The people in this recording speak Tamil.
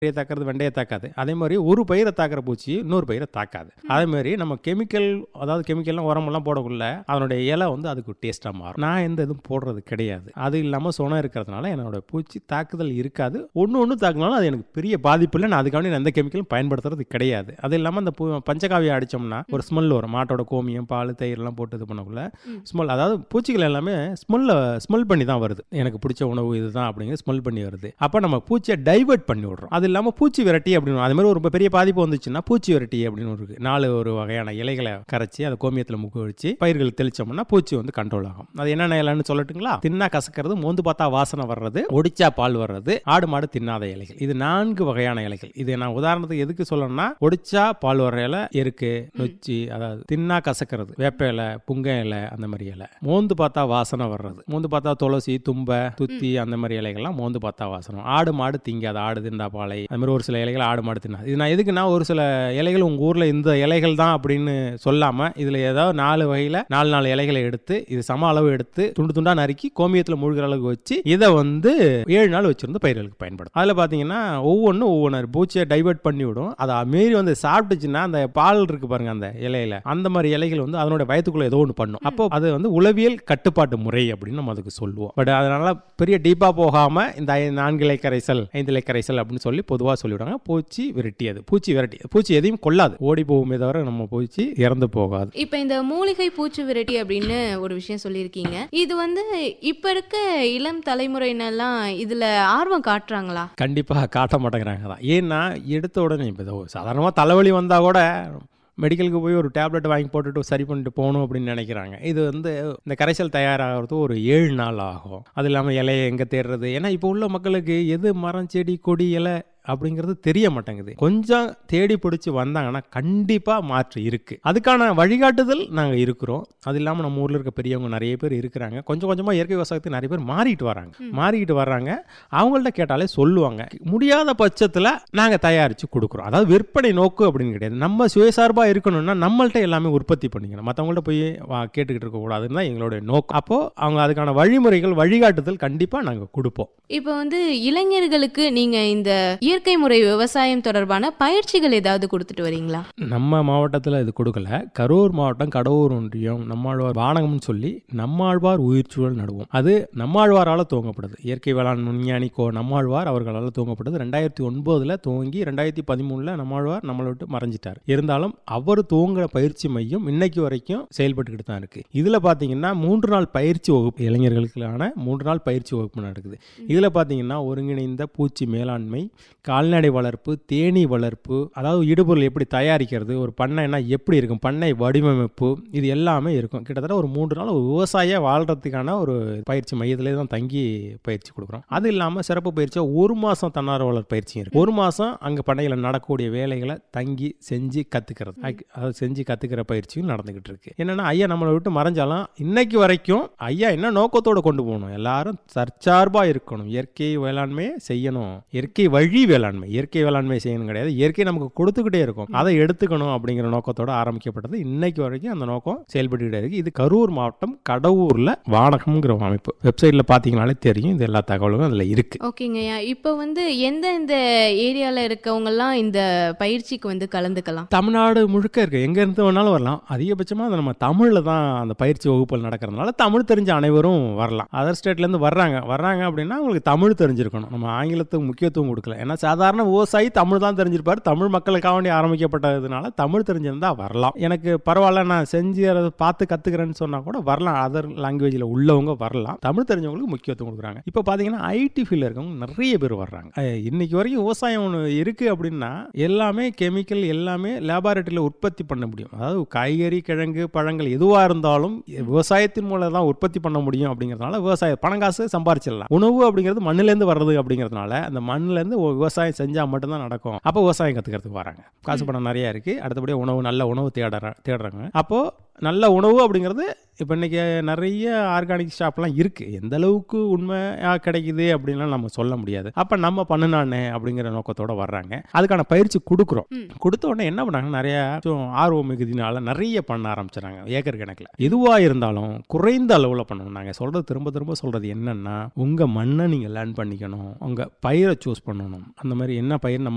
பயிரை தாக்குறது வெண்டையை தாக்காது அதே மாதிரி ஒரு பயிரை தாக்குற பூச்சி இன்னொரு பயிரை தாக்காது அதே மாதிரி நம்ம கெமிக்கல் அதாவது கெமிக்கல்லாம் உரமெல்லாம் போடக்குள்ள அதனுடைய இலை வந்து அதுக்கு டேஸ்ட்டாக மாறும் நான் எந்த இதுவும் போடுறது கிடையாது அது இல்லாமல் சுனம் இருக்கிறதுனால என்னோட பூச்சி தாக்குதல் இருக்காது ஒன்று ஒன்று தாக்குனாலும் அது எனக்கு பெரிய பாதிப்பு இல்லை நான் அதுக்காண்டி நான் எந்த கெமிக்கலும் பயன்படுத்துறது கிடையாது அது இல்லாமல் அந்த பூ பஞ்சகாவியை அடித்தோம்னா ஒரு ஸ்மெல் வரும் மாட்டோட கோமியம் பால் தயிர்லாம் போட்டு இது பண்ணக்குள்ள ஸ்மெல் அதாவது பூச்சிகள் எல்லாமே ஸ்மெல்ல ஸ்மெல் பண்ணி தான் வருது எனக்கு பிடிச்ச உணவு இதுதான் அப்படிங்கிற ஸ்மெல் பண்ணி வருது அப்போ நம்ம பூச்சியை டைவர்ட் பண்ணி விடுறோம் அது இல்லாமல் பூச்சி விரட்டி அப்படின்னு அது மாதிரி ஒரு ரொம்ப பெரிய பாதிப்பு வந்துச்சுன்னா பூச்சி விரட்டி அப்படின்னு ஒரு இருக்கு நாலு ஒரு வகையான இலைகளை கரைச்சி அதை கோமியத்தில் முக்க வச்சு பயிர்கள் தெளிச்சோம்னா பூச்சி வந்து கண்ட்ரோல் ஆகும் அது என்னென்ன இலைன்னு சொல்லட்டுங்களா தின்னா கசக்கிறது மோந்து பார்த்தா வாசனை வர்றது ஒடிச்சா பால் வர்றது ஆடு மாடு தின்னாத இலைகள் இது நான்கு வகையான இலைகள் இது நான் உதாரணத்துக்கு எதுக்கு சொல்லணும்னா ஒடிச்சா பால் வர்ற இலை எருக்கு நொச்சி அதாவது தின்னா கசக்கிறது வேப்ப இலை புங்க இலை அந்த மாதிரி இலை மோந்து பார்த்தா வாசனை வர்றது மோந்து பார்த்தா துளசி தும்பை துத்தி அந்த மாதிரி இலைகள்லாம் மோந்து பார்த்தா வாசனை வரும். ஆடு மாடு திங்காது ஆடு திண்டா பாலை அது மாதிரி ஒரு சில இலைகள் ஆடு மாடு தின்னாது இது நான் எதுக்குன்னா ஒரு சில இலைகள் உங்கள் ஊரில் இந்த இலைகள் தான் அப்படின்னு சொல்லாமல் இதில் ஏதாவது நாலு வகையில் நாலு நாலு இலைகளை எடுத்து இது சம அளவு எடுத்து துண்டு துண்டா நறுக்கி கோமியத்தில் மூழ்கிற அளவுக்கு வச்சு இதை வந்து ஏழு நாள் வச்சிருந்து பயிர்களுக்கு பயன்படும் அதில் பார்த்தீங்கன்னா ஒவ்வொன்றும் ஒவ்வொன்று பூச்சியை டைவர்ட் பண்ணி விடும் அதை மீறி வந்து சாப்பிட்டுச்சுன்னா அந்த பால் இருக்கு பாருங்க அந்த இலையில அந்த மாதிரி இலைகள் வந்து அதனுடைய வயத்துக்குள்ள ஏதோ ஒன்று பண்ணும் அப்போ அது வந்து உளவியல் கட்டுப்பாட்டு முறை அப்படின்னு நம்ம அதுக்கு சொல்லுவோம் பட் அதனால பெரிய டீப்பாக போகாம இந்த ஐ- நான்கு இலை கரைசல் ஐந்து இலை கரைசல் அப்படின்னு சொல்லி பொதுவாக சொல்லிவிடுவாங்க பூச்சி விரட்டி அது பூச்சி விரட்டி பூச்சி எதையும் கொல்லாது ஓடி போகுமே தவிர நம்ம பூச்சி இறந்து போகாது இப்ப இந்த மூலிகை பூச்சி விரட்டி அப்படின்னு ஒரு விஷயம் சொல்லியிருக்கீங்க இது வந்து இப்ப இருக்க இளம் தலைமுறையினெல்லாம் இதுல ஆர்வம் காட்டுறாங்களா கண்டிப்பாக காட்ட மாட்டேங்கிறாங்க தான் ஏன்னா எடுத்த உடனே இப்போ சாதாரணமாக தலைவலி வந்தால் கூட மெடிக்கலுக்கு போய் ஒரு டேப்லெட் வாங்கி போட்டுட்டு சரி பண்ணிட்டு போகணும் அப்படின்னு நினைக்கிறாங்க இது வந்து இந்த கரைசல் தயாராகிறது ஒரு ஏழு நாள் ஆகும் அது இல்லாமல் இலையை எங்கே தேடுறது ஏன்னா இப்போ உள்ள மக்களுக்கு எது மரம் செடி கொடி இலை அப்படிங்கிறது தெரிய மாட்டேங்குது கொஞ்சம் தேடி பிடிச்சி வந்தாங்கன்னா கண்டிப்பாக மாற்று இருக்குது அதுக்கான வழிகாட்டுதல் நாங்கள் இருக்கிறோம் அது இல்லாமல் நம்ம ஊரில் இருக்க பெரியவங்க நிறைய பேர் இருக்கிறாங்க கொஞ்சம் கொஞ்சமாக இயற்கை விவசாயத்துக்கு நிறைய பேர் மாறிட்டு வராங்க மாறிக்கிட்டு வர்றாங்க அவங்கள்ட்ட கேட்டாலே சொல்லுவாங்க முடியாத பட்சத்தில் நாங்கள் தயாரித்து கொடுக்குறோம் அதாவது விற்பனை நோக்கு அப்படின்னு கிடையாது நம்ம சுயசார்பாக இருக்கணும்னா நம்மள்ட்ட எல்லாமே உற்பத்தி பண்ணிக்கணும் மற்றவங்கள்ட்ட போய் வா கேட்டுக்கிட்டு இருக்கக்கூடாதுன்னு தான் எங்களுடைய நோக்கம் அப்போது அவங்க அதுக்கான வழிமுறைகள் வழிகாட்டுதல் கண்டிப்பாக நாங்கள் கொடுப்போம் இப்ப வந்து இளைஞர்களுக்கு நீங்க இந்த இயற்கை முறை விவசாயம் தொடர்பான பயிற்சிகள் ஏதாவது கொடுத்துட்டு வரீங்களா நம்ம மாவட்டத்தில் இது கொடுக்கல கரூர் மாவட்டம் கடவுர் ஒன்றியம் நம்மாழ்வார் வானகம்னு சொல்லி நம்மாழ்வார் உயிர்ச்சூழல் நடுவோம் அது நம்மாழ்வாரால் துவங்கப்படுது இயற்கை வேளாண் விஞ்ஞானி கோ நம்மாழ்வார் அவர்களால் துவங்கப்படுது ரெண்டாயிரத்தி ஒன்பதில் துவங்கி ரெண்டாயிரத்தி பதிமூணில் நம்மாழ்வார் நம்மளை விட்டு மறைஞ்சிட்டார் இருந்தாலும் அவர் துவங்குற பயிற்சி மையம் இன்னைக்கு வரைக்கும் செயல்பட்டுக்கிட்டு தான் இருக்குது இதில் பார்த்தீங்கன்னா மூன்று நாள் பயிற்சி வகுப்பு இளைஞர்களுக்கான மூன்று நாள் பயிற்சி வகுப்பு நடக்குது இதில் பார்த்தீங்கன்னா ஒருங்கிணைந்த பூச்சி மேலாண்மை கால்நடை வளர்ப்பு தேனீ வளர்ப்பு அதாவது இடுபொருள் எப்படி தயாரிக்கிறது ஒரு பண்ணைனா எப்படி இருக்கும் பண்ணை வடிவமைப்பு இது எல்லாமே இருக்கும் கிட்டத்தட்ட ஒரு மூன்று நாள் ஒரு விவசாய வாழ்கிறதுக்கான ஒரு பயிற்சி மையத்திலே தான் தங்கி பயிற்சி கொடுக்குறோம் அது இல்லாமல் சிறப்பு பயிற்சியாக ஒரு மாதம் தன்னார்வலர் பயிற்சியும் இருக்கு ஒரு மாதம் அங்கே பண்ணையில் நடக்கக்கூடிய வேலைகளை தங்கி செஞ்சு கற்றுக்கிறது அதாவது செஞ்சு கற்றுக்கிற பயிற்சியும் நடந்துக்கிட்டு இருக்கு என்னென்னா ஐயா நம்மளை விட்டு மறைஞ்சாலும் இன்னைக்கு வரைக்கும் ஐயா என்ன நோக்கத்தோடு கொண்டு போகணும் எல்லாரும் தற்சார்பாக இருக்கணும் இயற்கை வேளாண்மையை செய்யணும் இயற்கை வழி வேளாண்மை இயற்கை வேளாண்மை செய்யணும் கிடையாது இயற்கை நமக்கு கொடுத்துக்கிட்டே இருக்கும் அதை எடுத்துக்கணும் அப்படிங்கிற நோக்கத்தோட ஆரம்பிக்கப்பட்டது இன்னைக்கு வரைக்கும் அந்த நோக்கம் செயல்பட்டுக்கிட்டே இருக்கு இது கரூர் மாவட்டம் கடவுரில் வானகம்ங்கிற ஒரு அமைப்பு வெப்சைட்டில் பார்த்தீங்கனாலே தெரியும் இது எல்லா தகவலும் அதில் இருக்கு ஓகேங்கய்யா இப்போ வந்து எந்த எந்த ஏரியால இருக்கவங்கலாம் இந்த பயிற்சிக்கு வந்து கலந்துக்கலாம் தமிழ்நாடு முழுக்க இருக்கு எங்க இருந்து வேணாலும் வரலாம் அதிகபட்சமாக அது நம்ம தமிழில் தான் அந்த பயிற்சி வகுப்புகள் நடக்கிறதுனால தமிழ் தெரிஞ்ச அனைவரும் வரலாம் அதர் ஸ்டேட்லேருந்து வர்றாங்க வர்றாங்க அப்படின்னா அவங்களுக்கு தமிழ் தெரிஞ்சிருக்கணும் நம்ம ஆங்கிலத்துக்கு முக்கியத்துவம் கொடுக்கல ஏன்னா சாதாரண விவசாயி தமிழ் தான் தெரிஞ்சிருப்பார் தமிழ் மக்களுக்காக வேண்டி ஆரம்பிக்கப்பட்டதுனால தமிழ் தெரிஞ்சிருந்தா வரலாம் எனக்கு பரவாயில்ல நான் செஞ்சு அதை பார்த்து கற்றுக்கிறேன்னு சொன்னால் கூட வரலாம் அதர் லாங்குவேஜில் உள்ளவங்க வரலாம் தமிழ் தெரிஞ்சவங்களுக்கு முக்கியத்துவம் கொடுக்குறாங்க இப்போ பார்த்தீங்கன்னா ஐடி ஃபீல்டில் இருக்கவங்க நிறைய பேர் வர்றாங்க அஹ் இன்னைக்கு வரைக்கும் விவசாயம் ஒன்று இருக்குது அப்படின்னா எல்லாமே கெமிக்கல் எல்லாமே லேபார்ட்டரியில் உற்பத்தி பண்ண முடியும் அதாவது காய்கறி கிழங்கு பழங்கள் எதுவாக இருந்தாலும் விவசாயத்தின் மூலம் தான் உற்பத்தி பண்ண முடியும் அப்படிங்கிறதுனால விவசாய பணம் காசு சம்பாரிச்சிடலாம் உணவு அப்படிங்கிறது மண்ணிலேருந்து வர்றது அப்படிங்கிறதுனால அந்த மண்ணிலேருந்து விவசாயம் செஞ்சால் மட்டும்தான் நடக்கும் அப்போ விவசாயம் கற்றுக்கிறதுக்கு வராங்க காசு பணம் நிறைய இருக்குது அடுத்தபடியாக உணவு நல்ல உணவு தேடுற தேடுறாங்க அப்போது நல்ல உணவு அப்படிங்கிறது இப்போ இன்றைக்கி நிறைய ஆர்கானிக் ஷாப்லாம் இருக்குது எந்த அளவுக்கு உண்மையாக கிடைக்குது அப்படின்லாம் நம்ம சொல்ல முடியாது அப்போ நம்ம பண்ணுனானே அப்படிங்கிற நோக்கத்தோட வர்றாங்க அதுக்கான பயிற்சி கொடுக்குறோம் கொடுத்த உடனே என்ன பண்ணாங்க நிறைய கொஞ்சம் ஆர்வம் மிகுதினால நிறைய பண்ண ஆரம்பிச்சிடறாங்க ஏக்கர் கணக்கில் எதுவாக இருந்தாலும் குறைந்த அளவில் பண்ணணும் நாங்கள் சொல்கிறது திரும்ப திரும்ப சொல்கிறது என்னென்னா உங்கள் மண்ணை நீங்கள் லேர்ன் பண்ணிக்கணும் உங்கள் பயிரை சூஸ் பண்ணணும் அந்த மாதிரி என்ன பயிர் நம்ம